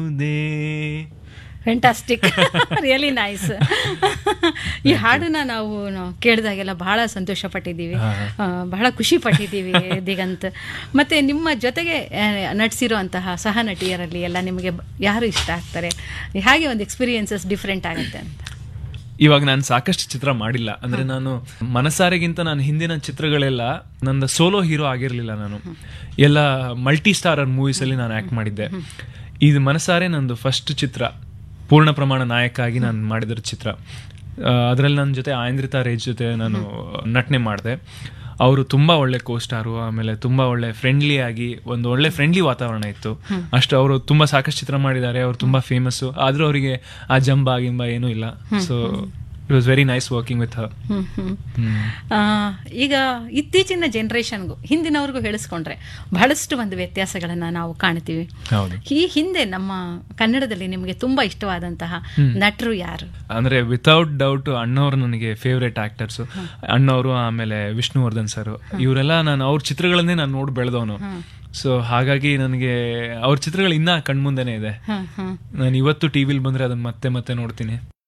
fantastic really nice ಈ ಹಾಡನ್ನ ನಾವು ನಾವು ಕೇಳಿದಾಗೆಲ್ಲ ಬಹಳ ಸಂತೋಷ ಪಟ್ಟಿದ್ದೀವಿ ಆ, ಬಹಳ ಖುಷಿ ಪಟ್ಟಿದ್ದೀವಿ ದಿಗಂತ್ ಮತ್ತೆ ನಿಮ್ಮ ಜೊತೆಗೆ ಆ, ನಟಿಸಿರುವಂತಹ ಸಹ ನಟಿಯರಲ್ಲಿ ಎಲ್ಲ ನಿಮಗೆ ಬ- ಯಾರು ಇಷ್ಟ ಆಗ್ತಾರೆ ಹಾಗೆ ಒಂದು ಎಕ್ಸ್ಪೀರಿಯನ್ಸಸ್ ಡಿಫ್ರೆಂಟ್ ಆಗುತ್ತೆ ಅಂತ ಇವಾಗ ನಾನು ಸಾಕಷ್ಟು ಚಿತ್ರ ಮಾಡಿಲ್ಲ ಅಂದ್ರೆ ನಾನು ಮನಸಾರೆಗಿಂತ ನಾನು ಹಿಂದಿನ ಚಿತ್ರಗಳೆಲ್ಲ ನಂದು ಸೋಲೋ ಹೀರೋ ಆಗಿರ್ಲಿಲ್ಲ ನಾನು ಎಲ್ಲ ಮಲ್ಟಿ ಸ್ಟಾರರ್ ಮೂವೀಸ್ ಅಲ್ಲಿ ನಾನು ಆಕ್ಟ್ ಮಾಡಿದ್ದೆ ಇದು ಮನಸಾರೆ ನಂದು ಫಸ್ಟ್ ಚಿತ್ರ ಪೂರ್ಣ ಪ್ರಮಾಣ ನಾಯಕ ಆಗಿ ನಾನು ಮಾಡಿದ್ರ ಚಿತ್ರ ಅದರಲ್ಲಿ ನನ್ನ ಜೊತೆ ಆಯಂದ್ರಿತಾ ರೇಜ್ ಜೊತೆ ನಾನು ನಟನೆ ಮಾಡಿದೆ ಅವರು ತುಂಬಾ ಒಳ್ಳೆ ಕೋಸ್ಟಾರು ಆಮೇಲೆ ತುಂಬಾ ಒಳ್ಳೆ ಫ್ರೆಂಡ್ಲಿ ಆಗಿ ಒಂದು ಒಳ್ಳೆ ಫ್ರೆಂಡ್ಲಿ ವಾತಾವರಣ ಇತ್ತು ಅಷ್ಟು ಅವರು ತುಂಬಾ ಸಾಕಷ್ಟು ಚಿತ್ರ ಮಾಡಿದ್ದಾರೆ ಅವ್ರು ತುಂಬಾ ಫೇಮಸ್ ಆದ್ರೂ ಅವರಿಗೆ ಆ ಜಂಬ ಗಿಂಬ ಏನೂ ಇಲ್ಲ so it was very nice working with her hmm hmm ಆ, ಈಗ ಇತ್ತೀಚಿನ ಜನ್ರೇಷನ್ಗೂ ಹಿಂದಿನವ್ರಿಗೂ ಹೇಳಿಸ್ಕೊಂಡ್ರೆ ಬಹಳಷ್ಟು ಒಂದು ವ್ಯತ್ಯಾಸಗಳನ್ನ ನಾವು ಕಾಣ್ತೀವಿ ಹೌದು ಈ ಹಿಂದೆ ನಮ್ಮ ಕನ್ನಡದಲ್ಲಿ ನಿಮಗೆ ತುಂಬಾ ಇಷ್ಟವಾದಂತಹ ನಟರು ಯಾರು ಅಂದ್ರೆ ವಿತೌಟ್ ಡೌಟ್ ಅಣ್ಣವ್ರು ನನಗೆ ಫೇವ್ರೇಟ್ ಆಕ್ಟರ್ಸ್ ಅಣ್ಣವರು ಆಮೇಲೆ ವಿಷ್ಣುವರ್ಧನ್ ಸರ್ ಇವರೆಲ್ಲ ನಾನು ಅವ್ರ ಚಿತ್ರಗಳನ್ನೇ ನಾನು ನೋಡಿ ಬೆಳೆದವನು ಸೊ ಹಾಗಾಗಿ ನನಗೆ ಅವ್ರ ಚಿತ್ರಗಳು ಇನ್ನ ಕಣ್ಮುಂದೆನೇ ಇದೆ ಹ್ಮ್ ಹ್ಮ್ ನಾನು ಇವತ್ತು ಟಿವಿಲಿ ಬಂದ್ರೆ ಅದನ್ನ ಮತ್ತೆ ಮತ್ತೆ ನೋಡ್ತೀನಿ